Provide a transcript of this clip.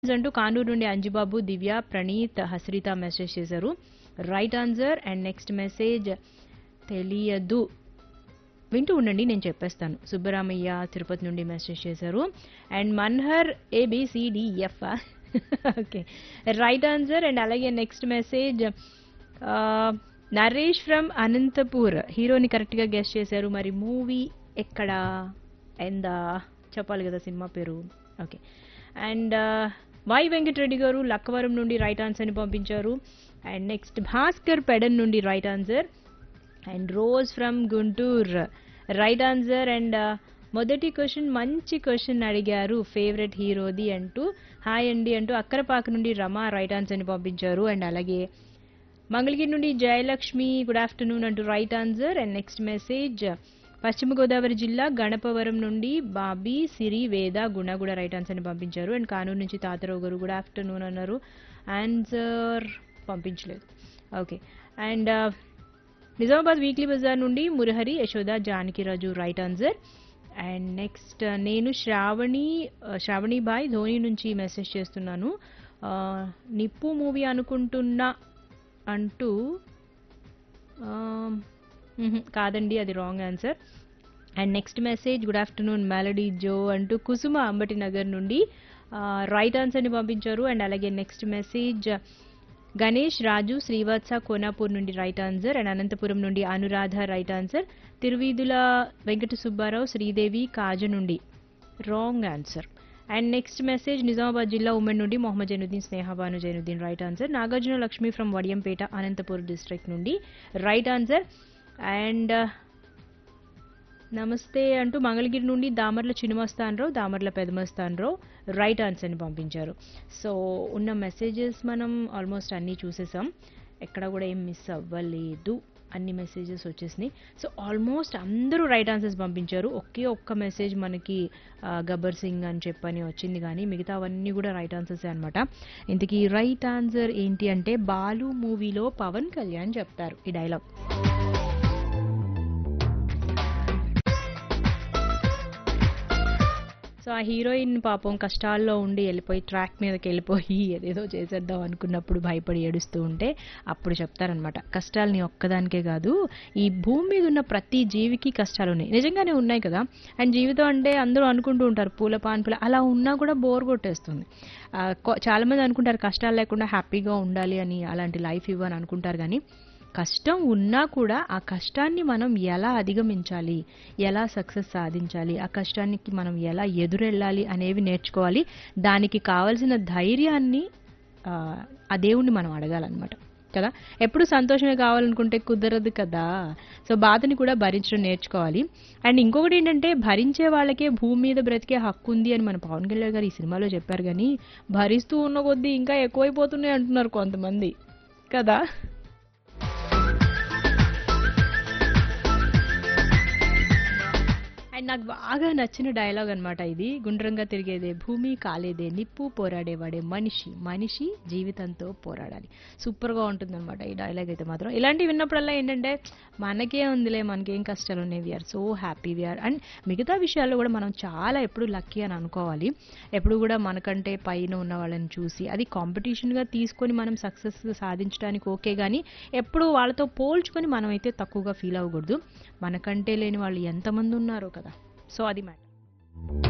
అంటూ కానూరు నుండి అంజుబాబు దివ్య ప్రణీత్ హస్రిత మెసేజ్ చేశారు right answer and next message తెలియదు వింటూ ఉండండి నేను చెప్పేస్తాను సుబ్బరామయ్య తిరుపతి నుండి మెసేజ్ చేశారు and Manhar A B C D F okay right answer and అలాగే next message Naresh from Anantapur హీరోని కరెక్ట్గా గెస్ట్ చేశారు మరి మూవీ ఎక్కడ అండ్ చెప్పాలి కదా సినిమా పేరు ఓకే అండ్ వై వెంకటరెడ్డి గారు లక్కవరం నుండి రైట్ ఆన్సర్ని పంపించారు అండ్ నెక్స్ట్ భాస్కర్ పెడన్ నుండి right answer and Rose from Guntur right answer and మొదటి క్వశ్చన్ మంచి క్వశ్చన్ అడిగారు ఫేవరెట్ హీరోది అంటూ హాయ్ అండి అంటూ అక్కరపాక నుండి రమ రైట్ ఆన్సర్ని పంపించారు అండ్ అలాగే మంగళగిరి నుండి జయలక్ష్మి గుడ్ ఆఫ్టర్నూన్ అంటూ right answer and next message పశ్చిమ గోదావరి జిల్లా గణపవరం నుండి బాబీ సిరి వేద గుణ కూడా రైట్ ఆన్సర్ని పంపించారు అండ్ కానూరు నుంచి తాతరావు గారు గుడ్ ఆఫ్టర్నూన్ అన్నారు ఆన్సర్ పంపించలేదు ఓకే అండ్ నిజామాబాద్ వీక్లీ బజార్ నుండి Murahari Yashoda Janakiraju right answer and next నేను శ్రావణి శ్రావణి బాయ్ ధోని నుంచి మెసేజ్ చేస్తున్నాను నిప్పు మూవీ అనుకుంటున్నా అంటూ కాదండి అది wrong answer and next message good afternoon melody జో అంటూ కుసుమ అంబటి నగర్ నుండి రైట్ ఆన్సర్ని పంపించారు అండ్ అలాగే నెక్స్ట్ మెసేజ్ గణేష్ రాజు శ్రీవత్స కోనాపూర్ నుండి రైట్ ఆన్సర్ అండ్ అనంతపురం నుండి అనురాధ రైట్ ఆన్సర్ తిరువీధుల వెంకట సుబ్బారావు శ్రీదేవి కాజు నుండి wrong answer and next message Nizamabad జిల్లా ఉమెన్ నుండి Mohammed Zainuddin Snehabanu Zainuddin right answer Nagarjuna Lakshmi from Vadiyampeta Anantapur district నుండి రైట్ ఆన్సర్ అండ్ నమస్తే అంటూ మంగళగిరి నుండి దామర్ల చిన్నమస్తానరావు దామర్ల పెదమస్తానరావు రైట్ ఆన్సర్ని పంపించారు సో ఉన్న మెసేజెస్ మనం ఆల్మోస్ట్ అన్నీ చూసేసాం ఎక్కడ కూడా ఏం మిస్ అవ్వలేదు అన్ని మెసేజెస్ వచ్చేసినాయి సో ఆల్మోస్ట్ అందరూ రైట్ ఆన్సర్స్ పంపించారు ఒకే ఒక్క మెసేజ్ మనకి గబ్బర్ సింగ్ అని చెప్పని వచ్చింది కానీ మిగతా అవన్నీ కూడా రైట్ ఆన్సర్సే అనమాట ఇంతకీ రైట్ ఆన్సర్ ఏంటి అంటే బాలు మూవీలో పవన్ కళ్యాణ్ చెప్తారు ఈ డైలాగ్ సో ఆ హీరోయిన్ పాపం కష్టాల్లో ఉండి వెళ్ళిపోయి ట్రాక్ మీదకి వెళ్ళిపోయి ఏదేదో చేసేద్దాం అనుకున్నప్పుడు భయపడి ఏడుస్తూ ఉంటే అప్పుడు చెప్తారనమాట కష్టాలు నీ ఒక్కదానికే కాదు ఈ భూమి మీద ఉన్న ప్రతి జీవికి కష్టాలు ఉన్నాయి నిజంగానే ఉన్నాయి కదా అండ్ జీవితం అంటే అందరూ అనుకుంటూ ఉంటారు పూల పాన్పుల అలా ఉన్నా కూడా బోర్ కొట్టేస్తుంది చాలామంది అనుకుంటారు కష్టాలు లేకుండా హ్యాపీగా ఉండాలి అని అలాంటి లైఫ్ ఇవ్వని అనుకుంటారు కానీ కష్టం ఉన్నా కూడా ఆ కష్టాన్ని మనం ఎలా అధిగమించాలి ఎలా సక్సెస్ సాధించాలి ఆ కష్టానికి మనం ఎలా ఎదురెళ్ళాలి అనేవి నేర్చుకోవాలి దానికి కావలసిన ధైర్యాన్ని ఆ దేవుణ్ణి మనం అడగాలన్నమాట కదా ఎప్పుడు సంతోషమే కావాలనుకుంటే కుదరదు కదా సో బాధని కూడా భరించడం నేర్చుకోవాలి అండ్ ఇంకొకటి ఏంటంటే భరించే వాళ్ళకే భూమి మీద బ్రతికే హక్కు ఉంది అని మన పవన్ కళ్యాణ్ గారు ఈ సినిమాలో చెప్పారు కానీ భరిస్తూ ఉన్న కొద్దీ ఇంకా ఎక్కువైపోతున్నాయి అంటున్నారు కొంతమంది కదా అండ్ నాకు బాగా నచ్చిన డైలాగ్ అనమాట ఇది గుండ్రంగా తిరిగేదే భూమి కాలేదే నిప్పు పోరాడేవాడే మనిషి మనిషి జీవితంతో పోరాడాలి సూపర్గా ఉంటుందన్నమాట ఈ డైలాగ్ అయితే మాత్రం ఇలాంటివి విన్నప్పుడల్లా ఏంటంటే మనకే ఉందిలే మనకేం కష్టాలు ఉన్నాయి we're so happy we're and మిగతా విషయాల్లో కూడా మనం చాలా ఎప్పుడు లక్కీ అని అనుకోవాలి ఎప్పుడు కూడా మనకంటే పైన ఉన్న వాళ్ళని చూసి అది కాంపిటీషన్గా తీసుకొని మనం సక్సెస్ సాధించడానికి ఓకే కానీ ఎప్పుడు వాళ్ళతో పోల్చుకొని మనం అయితే తక్కువగా ఫీల్ అవ్వకూడదు మనకంటే లేని వాళ్ళు ఎంతమంది ఉన్నారో కదా సో అది మ్యాటర్